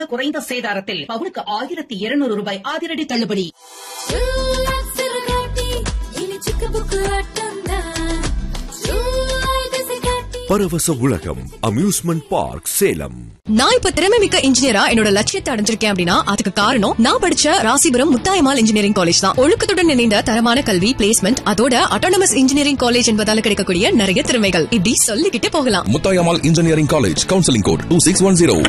குறைந்த சேதாரத்தில் பவுனுக்கு ஆயிரத்தி இருநூறு ரூபாய் அதிரடி தள்ளுபடி பரவச உலகம் அம்யூஸ்மெண்ட் பார்க் சேலம் நான் இப்ப திறமை மிக்க இன்ஜினியரா என்னோட லட்சியத்தை அடைஞ்சிருக்கேன் அப்படின்னா அதுக்கு காரணம் நான் படிச்ச ராசிபுரம் முத்தாயமால் இன்ஜினியரிங் காலேஜ் தான் ஒழுக்கத்துடன் இணைந்த தரமான கல்வி பிளேஸ்மெண்ட் அதோட அட்டானமஸ் இன்ஜினியரிங் காலேஜ் என்பதால கிடைக்கக்கூடிய நிறைய திறமைகள் இப்படி சொல்லிக்கிட்டே போகலாம் Muthayammal engineering college counselling code two six one zero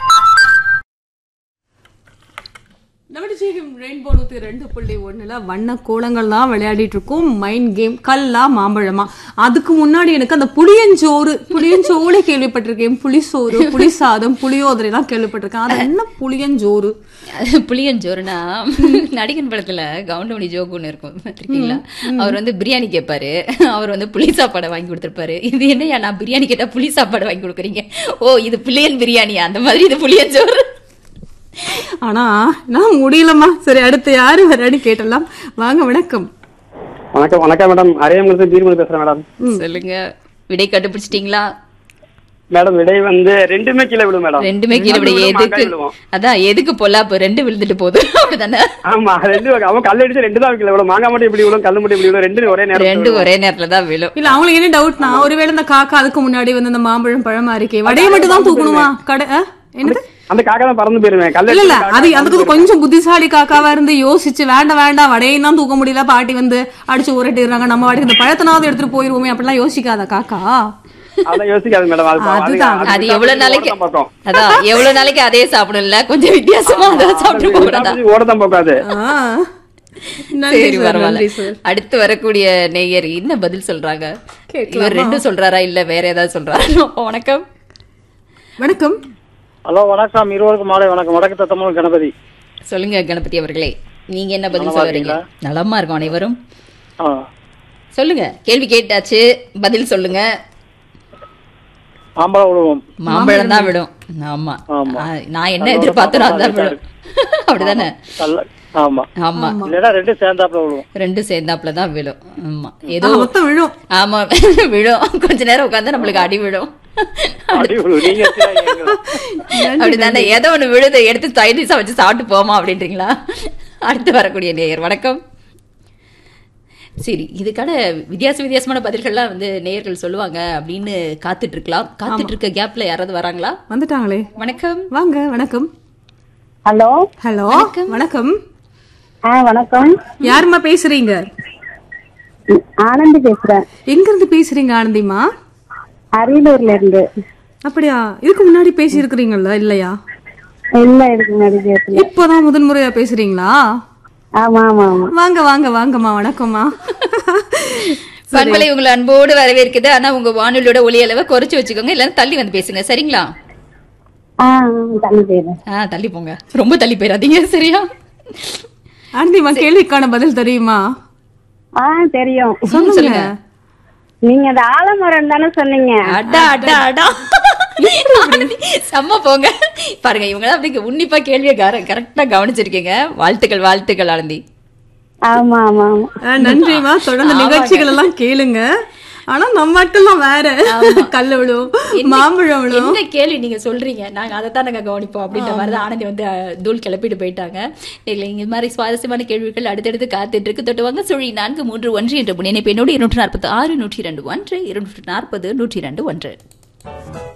நம்ம ஜெயம் ரெயின்போ நூத்தி ரெண்டு புள்ளி ஒண்ணுல வண்ண கோலங்கள் தான் விளையாடிட்டு இருக்கோம் மைண்ட் கேம் கல்லா மாம்பழமா அதுக்கு முன்னாடி எனக்கு அந்த புளியஞ்சோறு புளியஞ்சோறு கேள்விப்பட்டிருக்கேன் புளிசோறு புளிசாதம் புளியோதரை எல்லாம் கேள்விப்பட்டிருக்கேன் அது என்ன புளியஞ்சோறு அது புளியஞ்சோறுனா நடிகன் படத்துல கவுண்டமணி ஜோக்குன்னு இருக்கும் பார்த்திருக்கீங்களா அவர் வந்து பிரியாணி கேட்பாரு அவர் வந்து புளி சாப்பாடை வாங்கி கொடுத்துருப்பாரு இது என்னையா நான் பிரியாணி கேட்டா புளி சாப்பாடு வாங்கி கொடுக்குறீங்க ஓ இது புளியன் பிரியாணியா அந்த மாதிரி இது புளியஞ்சோறு ஆனா நான் முடியலம்மா சரி அடுத்து யாரு வரான்னு கேட்டலாம் வாங்க வணக்கம் வணக்கம் வணக்கம் மேடம் அரியமங்கலத்து தீர்மதி பேசுறேன் மேடம் சொல்லுங்க விடை கண்டுபிடிச்சிட்டீங்களா மேடம் விடை வந்து ரெண்டுமே கீழே விழும் மேடம் ரெண்டுமே கீழே விட விழும், எதுக்கு மாங்காய் விழுவும். அதான் எதுக்கு பொல்லாப்பு ரெண்டு விழுந்துட்டு போகுது அப்படிதானே ஆமா ரெண்டு வகை. அவன் கல் அடிச்சு ரெண்டு தான் கீழே விழும் மாங்காய் மட்டும் இப்படி விழும் கல் மட்டும் இப்படி விழும் ரெண்டு ஒரே நேரம் ரெண்டு ஒரே நேரத்துல தான் விழும் இல்ல அவங்களுக்கு என்ன டவுட்னா ஒருவேளை இந்த காக்கா அதுக்கு முன்னாடி வந்து இந்த மாம்பழம் பழமா இருக்கே வடையை மட்டும் தான் தூக்கணுமா கடை ஆ? என்னது அந்த காக்கா தான் பறந்து போயிருவேன் கல் இல்ல இல்ல அடிச்சு அது காக்கா அதுக்கு கொஞ்சம் புத்திசாலி காக்காவா இருந்து யோசிச்சு வேண்டாம் வேண்டாம் வடையும் தான் தூக்க முடியல பாட்டி வந்து அடிச்சு உரட்டிடுறாங்க நம்ம வாடிக்கு இந்த பழத்தனாவது எடுத்துட்டு போயிருவோமே அப்படிலாம் யோசிக்காத காக்கா அதான் யோசிக்காது மேடம் அது பாவம். அதுதான். அது அது எவ்வளவு நாளைக்கு ஓடதான் பார்க்கும். அதான் எவ்வளவு நாளைக்கு அதே சாப்பிடணும்ல கொஞ்சம் வித்தியாசமா அதை சாப்பிட்டு போகக்கூடாதா அது ஓடதான் பார்க்காது ஆ. நன்றி சரி சார், பரவாயில்ல நன்றி சார். அடுத்து வரக்கூடிய நேயர் என்ன பதில் சொல்றாங்க கேட்கலாமா? இவர் ரெண்டும் சொல்றாரா இல்ல வேற ஏதாவது சொல்றாரா வணக்கம் வணக்கம் ஹலோ வணக்கம் இருவருக்கும் மாலை வணக்கம் வடக்கு தத்தமல் கணபதி சொல்லுங்க கணபதி அவர்களே நீங்க என்ன பதில் நலமா சொல்ல வரீங்க இருக்கீங்களா? நலமா இருக்கும் அனைவரும் ஆ சொல்லுங்க கேள்வி கேட்டாச்சு பதில் சொல்லுங்க மாம்பழம் விழுவோம் மாம்பழம் தான் விடும் ஆமா ஆமா. ஆ, நான் என்ன எதிர்பார்த்தனோ அதான் விடும் அப்படிதானே நல்ல ஆமா ஆமா இல்லைன்னா ரெண்டு சேர்ந்தாப்புல விழுவோம் ரெண்டும் சேர்ந்தாப்புல தான் விழும் ஆமா ஏதோ ஆ, மொத்தம் விழும் ஆமா விழும் கொஞ்ச நேரம் உட்கார்ந்தா நம்மளுக்கு அடி விழும் அடி விழுவும் நீங்க எடுத்துடாதீங்க எங்களை. அப்படிதானே ஏதோ ஒண்ணு விழுத எடுத்து சைடிஸா வச்சு சாப்பிட்டு போமா அப்படின்றீங்களா அடுத்து வரக்கூடிய நேயர் வணக்கம் சரி இதுக்கான வித்தியாச வித்தியாசமான பதில்கள்லாம் வந்து நேயர்கள் சொல்லுவாங்க அப்படின்னு காத்துட்டு இருக்கலாம் காத்துட்டு இருக்க கேப்ல யாராவது வராங்களா வந்துட்டாங்களே வணக்கம் வாங்க வணக்கம் ஹலோ ஹலோ வணக்கம் ஆ வணக்கம் யாரும்மா பேசுறீங்க ஆனந்தி பேசுறேன் எங்க இருந்து பேசுறீங்க ஆனந்திமா அரியலூர்ல இருந்து அப்படியா இதுக்கு முன்னாடி பேசி இருக்கிறீங்களா இல்லையா இல்ல இதுக்கு முன்னாடி பேசல இப்போதான் முதல் முறையா பேசுறீங்களா ஆமா ஆமா ஆமா வாங்க வாங்க வாங்கம்மா வணக்கம்மா பண்பலை உங்களை அன்போடு வரவேற்குது ஆனா உங்க வானொலியோட ஒலி அளவை குறைச்சு வச்சுக்கோங்க இல்லைன்னா தள்ளி வந்து பேசுங்க சரிங்களா ஆ தள்ளி போயிடுறேன் ஆ தள்ளி போங்க ரொம்ப தள்ளி போயிடாதீங்க சரியா ஆனந்திமா கேள்விக்கான பதில் தெரியுமா ஆ தெரியும் சொல்லுங்க நீங்க அது ஆலமரம் தானே சொன்னீங்க அடா அடா அடா செம்ம போங்க பாருங்க இவங்க அப்படி உன்னிப்பா கேள்வியை கரெக்டா கவனிச்சிருக்கீங்க வாழ்த்துக்கள் வாழ்த்துக்கள் ஆனந்தி ஆமா ஆமா ஆமா ஆ, நன்றிமா தொடர்ந்து நிகழ்ச்சிகள் எல்லாம் கேளுங்க ஆனா நம்ம மட்டும்லாம் வேற கல்லு விழும் மாம்பழம் விழும் என்ன கேள்வி நீங்க சொல்றீங்க நாங்க அதை தான் நாங்க கவனிப்போம் அப்படின்ற மாதிரி தான் ஆனந்தி வந்து அஹ், தூள் கிளப்பிட்டு போயிட்டாங்க இல்லை இந்த மாதிரி சுவாரஸ்யமான கேள்விகள் அடுத்தடுத்து காத்துட்டு இருக்கு தொட்டுவாங்க சுழி நான்கு மூன்று ஒன்று என்ற முன்னிணைப்பு என்னோடு இருநூற்று நாற்பத்தி ஆறு நூற்றி இரண்டு ஒன்று இருநூற்று நாற்பது நூற்றி இரண்டு ஒன்று